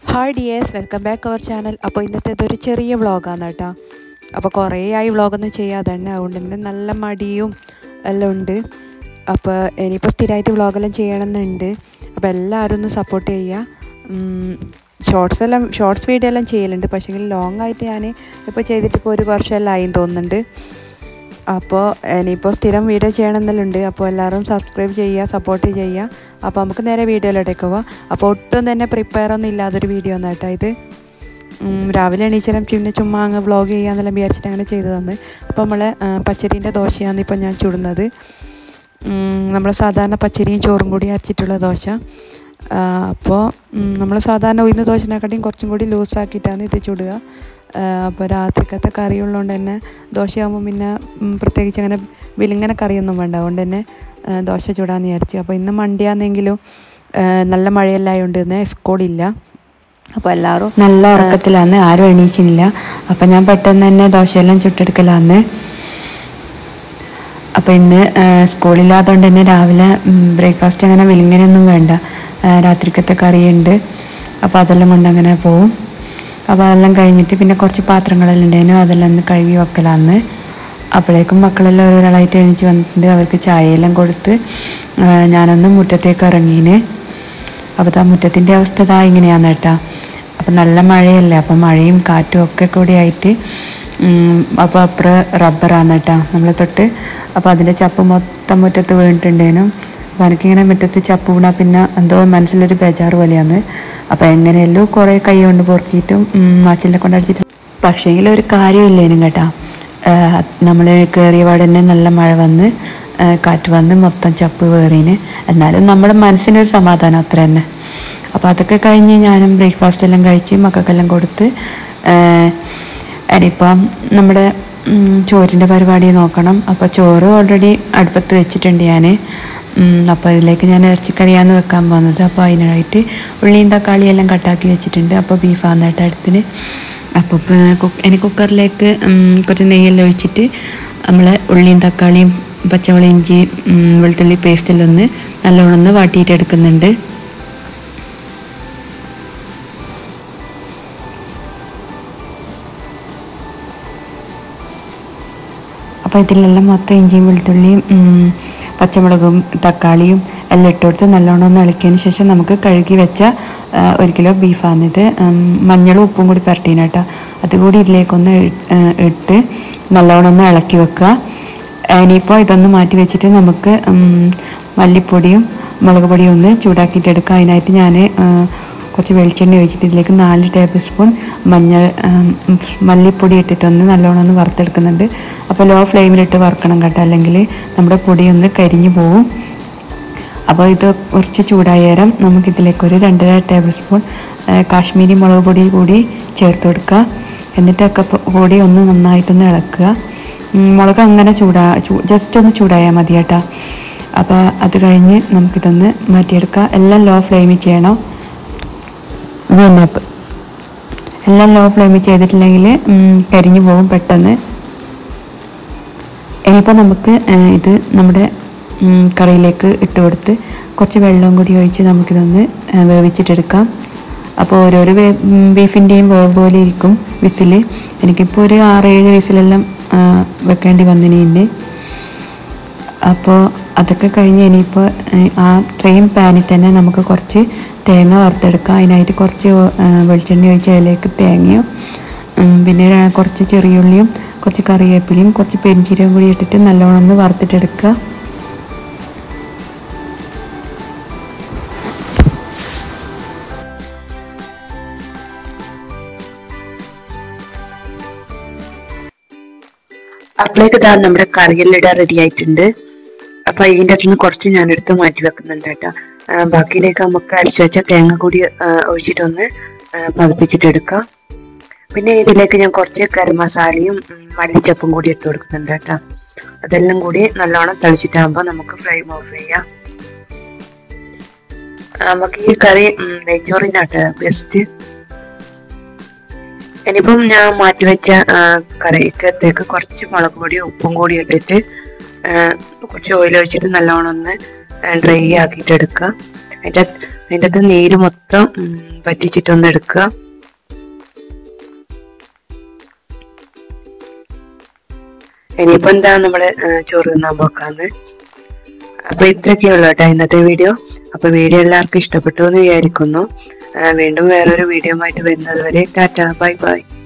hi dears welcome back our channel അപ്പോൾ ഇന്നത്തെ ഇതൊരു ചെറിയ വ്ളോഗാണ് കേട്ടോ അപ്പോൾ കുറേ ആയി വ്ളോഗൊന്നും ചെയ്യാതെ തന്നെ അതുകൊണ്ട് തന്നെ നല്ല മടിയും എല്ലാം ഉണ്ട് അപ്പോൾ ഇനിയിപ്പോൾ സ്ഥിരമായിട്ട് വ്ളോഗെല്ലാം ചെയ്യണമെന്നുണ്ട് അപ്പോൾ എല്ലാവരും ഒന്ന് സപ്പോർട്ട് ചെയ്യുക ഷോർട്സ് എല്ലാം ഷോർട്സ് വീഡിയോ എല്ലാം ചെയ്യലുണ്ട് പക്ഷേങ്കിൽ ലോങ് ആയിട്ട് ഞാൻ ഇപ്പോൾ ചെയ്തിട്ട് ഇപ്പോൾ ഒരു വർഷമെല്ലാം ആയി തോന്നുന്നുണ്ട് അപ്പോൾ ഇനിയിപ്പോൾ സ്ഥിരം വീഡിയോ ചെയ്യണമെന്നെല്ലാം ഉണ്ട് അപ്പോൾ എല്ലാവരും സബ്സ്ക്രൈബ് ചെയ്യുക സപ്പോർട്ട് ചെയ്യുക അപ്പോൾ നമുക്ക് നേരെ വീഡിയോയിലോട്ടേക്ക് പോവാം അപ്പോൾ ഒട്ടും തന്നെ പ്രിപ്പയർ ഒന്നും ഇല്ലാത്തൊരു വീഡിയോ ആണ് കേട്ടോ ഇത് ഉം, രാവിലെ എണീച്ചാലും പിന്നെ ചുമ്മാ അങ്ങ് വ്ളോഗ് ചെയ്യാന്നെല്ലാം വിചാരിച്ചിട്ട് അങ്ങനെ ചെയ്തതാണ് അപ്പോൾ നമ്മൾ പച്ചരീൻ്റെ ദോശയാണ് ഇപ്പോൾ ഞാൻ ചുടുന്നത് നമ്മൾ സാധാരണ പച്ചരിയും ചോറും കൂടി അരച്ചിട്ടുള്ള ദോശ ആ, അപ്പോൾ നമ്മൾ സാധാരണ ഉയർന്ന ദോശനെക്കാട്ടിയും കുറച്ചും കൂടി ലൂസാക്കിയിട്ടാണ് ഇത് ചുടുക ആ, അപ്പോൾ രാത്രിക്കത്തെ കറി ഉള്ളതുകൊണ്ട് തന്നെ ദോശയാകുമ്പോൾ പിന്നെ ഉം, പ്രത്യേകിച്ച് അങ്ങനെ വിലിങ്ങനെ കറിയൊന്നും വേണ്ട അതുകൊണ്ട് തന്നെ ആ, ദോശ ചുടാന്ന് വിചാരിച്ചു അപ്പോൾ ഇന്ന് മണ്ടിയാണെങ്കിലും ആ, നല്ല മഴയെല്ലാം ആയതുകൊണ്ട് തന്നെ സ്കൂളില്ല അപ്പോൾ എല്ലാവരും നല്ല ഉറക്കത്തിലാന്ന് ആരും എണീച്ചില്ല അപ്പം ഞാൻ പെട്ടെന്ന് തന്നെ ദോശയെല്ലാം ചുട്ടെടുക്കലാന്ന് അപ്പോൾ ഇന്ന് ആ, സ്കൂളില്ലാത്തതുകൊണ്ട് തന്നെ രാവിലെ ബ്രേക്ക്ഫാസ്റ്റ് അങ്ങനെ വിലിങ്ങനെയൊന്നും വേണ്ട ആ, രാത്രിക്കത്തെ കറിയുണ്ട് അപ്പോൾ അതെല്ലാം കൊണ്ട് അങ്ങനെ പോവും അപ്പോൾ അതെല്ലാം കഴിഞ്ഞിട്ട് പിന്നെ കുറച്ച് പാത്രങ്ങളെല്ലാം ഉണ്ടായിരുന്നു അതെല്ലാം ഒന്ന് കഴുകി വെക്കലാന്ന് അപ്പോഴേക്കും മക്കളെല്ലാം ഓരോരാളായിട്ട് എണീച്ച് വന്നിട്ടുണ്ട് അവർക്ക് ചായയെല്ലാം കൊടുത്ത് ആ, ഞാനൊന്ന് മുറ്റത്തേക്ക് ഇറങ്ങീന് അപ്പോൾ ആ മുറ്റത്തിൻ്റെ അവസ്ഥ ഇതാ ഇങ്ങനെയാണ് കേട്ടോ അപ്പം നല്ല മഴയല്ലേ അപ്പം മഴയും കാറ്റും ഒക്കെ കൂടി ആയിട്ട് അപ്പോൾ അപ്പുറം റബ്ബറാണ് കേട്ടോ നമ്മളെ തൊട്ട് അപ്പോൾ അതിൻ്റെ ചപ്പ് മൊത്തം മുറ്റത്ത് വീണിട്ടുണ്ടേനും അപ്പോൾ എനിക്കിങ്ങനെ മുറ്റത്ത് ചപ്പ് വീണാൽ പിന്നെ എന്തോ മനസ്സിലൊരു ബേജാറ് പോലെയാണ് അപ്പോൾ എങ്ങനെയല്ലോ കുറേ കൈ കൊണ്ട് പൊറുക്കിയിട്ടും മാച്ചിലിനെ കൊണ്ട് അടിച്ചിട്ട് പക്ഷേങ്കിൽ ഒരു കാര്യമില്ലേനും കേട്ടോ നമ്മൾ കയറിയ പാടെ തന്നെ നല്ല മഴ വന്ന് ആ, കാറ്റ് വന്ന് മൊത്തം ചപ്പ് കയറീന് എന്നാലും നമ്മുടെ മനസ്സിനൊരു സമാധാനം അത്ര തന്നെ അപ്പോൾ അതൊക്കെ കഴിഞ്ഞ് ഞാനും ബ്രേക്ക്ഫാസ്റ്റ് എല്ലാം കഴിച്ച് മക്കൾക്കെല്ലാം കൊടുത്ത് ആ, ഇനിയിപ്പം നമ്മുടെ ഉം, ചോറിൻ്റെ പരിപാടി നോക്കണം അപ്പോൾ ചോറ് ഓൾറെഡി അടുപ്പത്ത് വെച്ചിട്ടുണ്ട് ഞാൻ അപ്പോൾ അതിലേക്ക് ഞാൻ ഇറച്ചിക്കറിയാണ് വെക്കാൻ പോകുന്നത് അപ്പോൾ അതിനായിട്ട് ഉള്ളിയും തക്കാളിയും എല്ലാം കട്ടാക്കി വെച്ചിട്ടുണ്ട് അപ്പോൾ ബീഫാണ് കേട്ടോ അടുത്തിന് അപ്പോൾ ഇനി കുക്കറിലേക്ക് ഉം, കുറച്ച് നെയ്യെല്ലാം ഒഴിച്ചിട്ട് നമ്മൾ ഉള്ളിയും തക്കാളിയും പച്ചമുളക് ഇഞ്ചി ഉം, വെളുത്തുള്ളി പേസ്റ്റെല്ലാം ഒന്ന് നല്ലോണം ഒന്ന് വാട്ടിയിട്ട് എടുക്കുന്നുണ്ട് അപ്പോൾ ഇതിലെല്ലാം മൊത്തം ഇഞ്ചിയും വെളുത്തുള്ളിയും ഉം, പച്ചമുളകും തക്കാളിയും എല്ലാം ഇട്ട് കൊടുത്ത് നല്ലോണം ഒന്ന് ഇളക്കിയതിന് ശേഷം നമുക്ക് കഴുകി വെച്ച ആ, ഒരു കിലോ ബീഫാണിത് ഉം, മഞ്ഞളും ഉപ്പും കൂടി പരട്ടീന് കേട്ടോ അതുകൂടി ഇതിലേക്കൊന്ന് ഇ- ആ, ഇട്ട് നല്ലോണം ഒന്ന് ഇളക്കി വെക്കുക ഇനിയിപ്പോൾ ഇതൊന്ന് മാറ്റി വെച്ചിട്ട് നമുക്ക് ഉം, മല്ലിപ്പൊടിയും മുളക് പൊടിയും ഒന്ന് ചൂടാക്കിയിട്ട് എടുക്കുക അതിനായിട്ട് ഞാൻ കുറച്ച് വെളിച്ചെണ്ണ ഒഴിച്ചിട്ട് ഇതിലേക്ക് നാല് ടേബിൾ സ്പൂൺ മഞ്ഞൾ ഉം, മല്ലിപ്പൊടി ഇട്ടിട്ടൊന്ന് നല്ലോണം ഒന്ന് വറുത്തെടുക്കുന്നുണ്ട് അപ്പോൾ ലോ ഫ്ലെയിമിലിട്ട് വറുക്കണം കേട്ടോ അല്ലെങ്കിൽ നമ്മുടെ പൊടി ഒന്ന് കരിഞ്ഞു പോവും അപ്പോൾ ഇത് കുറച്ച് ചൂടായ നേരം നമുക്കിതിലേക്ക് ഒരു രണ്ടര ടേബിൾ സ്പൂൺ ആ, കാശ്മീരി മുളക് പൊടി കൂടി ചേർത്ത് കൊടുക്കുക എന്നിട്ടൊക്കെ പൊ- പൊടി ഒന്ന് നന്നായിട്ടൊന്ന് ഇളക്കുക ഉം, മുളക് അങ്ങനെ ചൂടാ ജസ്റ്റ് ഒന്ന് ചൂടായാൽ മതി കേട്ടോ അപ്പോൾ അത് കഴിഞ്ഞ് നമുക്കിതൊന്ന് മാറ്റിയെടുക്കുക എല്ലാം ലോ ഫ്ലെയിമിൽ ചെയ്യണം വീണപ്പ് എല്ലാം ലോ ഫ്ലെയിമിൽ ചെയ്തിട്ടില്ലെങ്കിൽ ഉം, കരിഞ്ഞു പോകും പെട്ടെന്ന് ഇനിയിപ്പോൾ നമുക്ക് ആ, ഇത് നമ്മുടെ ഉം, കറിയിലേക്ക് ഇട്ട് കൊടുത്ത് കുറച്ച് വെള്ളവും കൂടി ഒഴിച്ച് നമുക്കിതൊന്ന് ആ, വേവിച്ചിട്ടെടുക്കാം അപ്പോൾ ഓരോരോ വേ ഉം, ബീഫിൻ്റെയും വേവ് പോലെ ഇരിക്കും വിസിൽ എനിക്കിപ്പോൾ ഒരു ആറേഴ് വിസിലെല്ലാം ആ, വെക്കേണ്ടി വന്നിനി അപ്പോൾ അതൊക്കെ കഴിഞ്ഞ് ഇനിയിപ്പോൾ ഏഹ്, ആ സെയിം പാനിൽ തന്നെ നമുക്ക് കുറച്ച് തേങ്ങ വറുത്തെടുക്കാം അതിനായിട്ട് കുറച്ച് ആ, വെളിച്ചെണ്ണ ഒഴിച്ച് അതിലേക്ക് തേങ്ങയും ഉം, പിന്നെ ര- കുറച്ച് ചെറിയുള്ളിയും കുറച്ച് കറിവേപ്പിലയും കുറച്ച് പെരിഞ്ചീരകം കൂടി ഇട്ടിട്ട് നല്ലോണം ഒന്ന് വറുത്തിട്ടെടുക്കുക അപ്പോഴേക്ക് ഇതാ നമ്മുടെ കറിയെല്ലാം റെഡി ആയിട്ടുണ്ട് അപ്പൊ ഇതിന്റെ അകത്തുനിന്ന് കുറച്ച് ഞാൻ എടുത്ത് മാറ്റി വെക്കുന്നുണ്ട് കേട്ടോ ആ, ബാക്കിയിലേക്ക് നമുക്ക് അരച്ചു വെച്ച തേങ്ങ കൂടി ആ, ഒഴിച്ചിട്ടൊന്ന് ആ, പതിപ്പിച്ചിട്ട് എടുക്കാം പിന്നെ ഇതിലേക്ക് ഞാൻ കുറച്ച് ഗരം മസാലയും ഉം, മല്ലിച്ചപ്പും കൂടി ഇട്ട് കൊടുക്കുന്നുണ്ട് കേട്ടോ അതെല്ലാം കൂടി നല്ലോണം തളിച്ചിട്ടാകുമ്പോൾ നമുക്ക് ഫ്ലെയിം ഓഫ് ചെയ്യാം ആ, നമുക്ക് ഈ കറി ഉം, നെയ്ച്ചോറിനാട്ടോ ബെസ്റ്റ് ഇനിയിപ്പം ഞാൻ മാറ്റിവെച്ച ആ, കറിക്കകത്തേക്ക് കുറച്ച് മുളക് പൊടിയും ഉപ്പും കൂടി ഇട്ടിട്ട് ആ, കുറച്ച് ഓയിൽ ഒഴിച്ചിട്ട് നല്ലോണം ഒന്ന് ഡ്രൈ ആക്കിയിട്ട് എടുക്കുക അതിൻ്റെ അതിൻ്റെ അകത്ത് നീര് മൊത്തം ഉം, വറ്റിച്ചിട്ടൊന്ന് എടുക്കുക ഇനിയിപ്പോ എന്താ നമ്മള് ആ, ചോറ് തിന്നാൻ പോക്കാന്ന് അപ്പൊ ഇത്രയൊക്കെയുള്ളൂ കേട്ടോ ഇന്നത്തെ വീഡിയോ അപ്പൊ വീഡിയോ എല്ലാവർക്കും ഇഷ്ടപ്പെട്ടു എന്ന് വിചാരിക്കുന്നു ആ, വീണ്ടും വേറൊരു വീഡിയോ ആയിട്ട് വരുന്നത് വരെ ടാറ്റ ബൈ ബൈ